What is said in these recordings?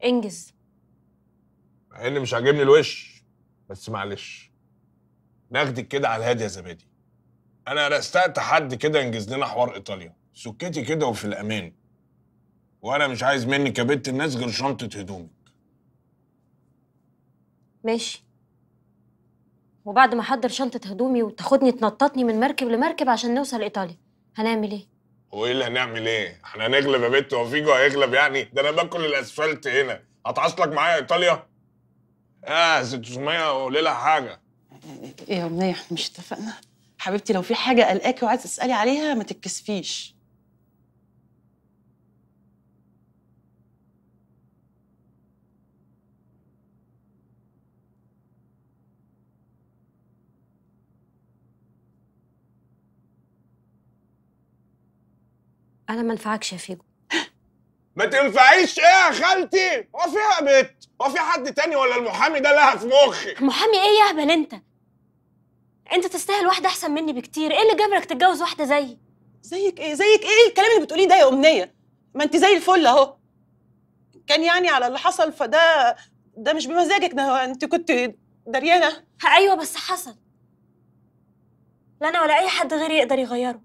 انجز مع ان مش عاجبني الوش بس معلش ناخدك كده على الهادي يا زبادي انا رستقت حد كده ينجز لنا حوار ايطاليا سكتي كده وفي الامان وانا مش عايز منك يا بنت الناس غير شنطه هدومك ماشي وبعد ما احضر شنطة هدومي وتاخدني تنططني من مركب لمركب عشان نوصل ايطاليا هنعمل ايه؟ هو ايه اللي هنعمل ايه؟ احنا هنغلب يا بنت هو فيجو هيغلب يعني؟ ده انا باكل الاسفلت هنا هتعصلك معايا ايطاليا؟ اه 600 قولي لها حاجه ايه يا امنيه احنا مش اتفقنا حبيبتي لو في حاجه قلقاكي وعايزه تسالي عليها ما تتكسفيش انا ما انفعكش يا فيجو ما تنفعيش ايه يا خالتي؟ هو فيها يا بت؟ هو في حد تاني ولا المحامي ده لها في مخي؟ محامي ايه يا اهبل انت؟ انت تستاهل واحده احسن مني بكتير ايه اللي جبرك تتجوز واحده زيي؟ زيك ايه زيك ايه الكلام اللي بتقوليه ده يا امنيه ما انت زي الفل اهو كان يعني على اللي حصل فده ده مش بمزاجك ده انت كنت دريانه ها، ايوه بس حصل لا انا ولا اي حد غيري يقدر يغيره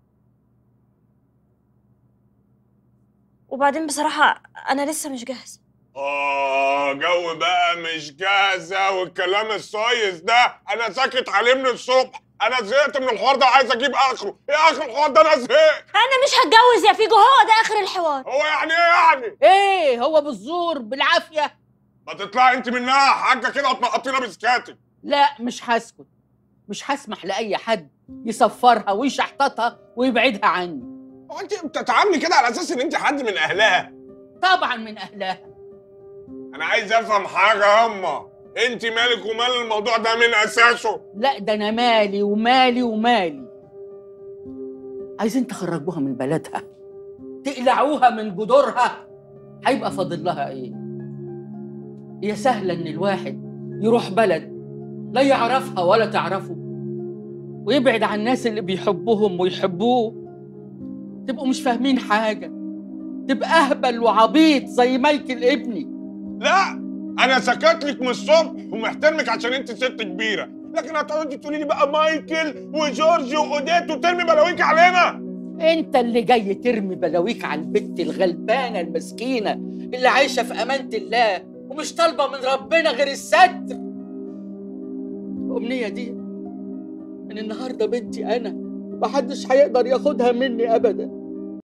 وبعدين بصراحه انا لسه مش جاهزه اه جو بقى مش جاهزه والكلام الصايص ده انا ساكت عليه من الصبح انا زهقت من الحوار ده وعايز اجيب اخره ايه اخر الحوار ده انا زهقت انا مش هتجوز يا فيجو هو ده اخر الحوار هو يعني ايه يعني ايه هو بالزور بالعافيه ما تطلعي انت منها حاجه كده وتنقطينا بسكاتك لا مش هسكت مش هسمح لاي حد يصفرها ويشحططها ويبعدها عني هو انت بتتعاملي كده على اساس ان انت حد من اهلها طبعا من اهلها انا عايز افهم حاجه ياما انت مالك ومال الموضوع ده من اساسه لا ده انا مالي ومالي ومالي عايزين تخرجوها من بلدها تقلعوها من جذورها هيبقى فاضل لها ايه هي سهله ان الواحد يروح بلد لا يعرفها ولا تعرفه ويبعد عن الناس اللي بيحبوهم ويحبوه تبقوا مش فاهمين حاجه تبقى اهبل وعبيط زي مايكل ابني لا انا سكت لك من الصبح ومحترمك عشان انت ست كبيره لكن هتقعدي تقولي لي بقى مايكل وجورج واوديت وترمي بلاويك علينا انت اللي جاي ترمي بلاويك على البت الغلبانه المسكينه اللي عايشه في امانه الله ومش طالبه من ربنا غير الستر الامنيه دي من النهارده بنتي انا محدش هيقدر ياخدها مني ابدا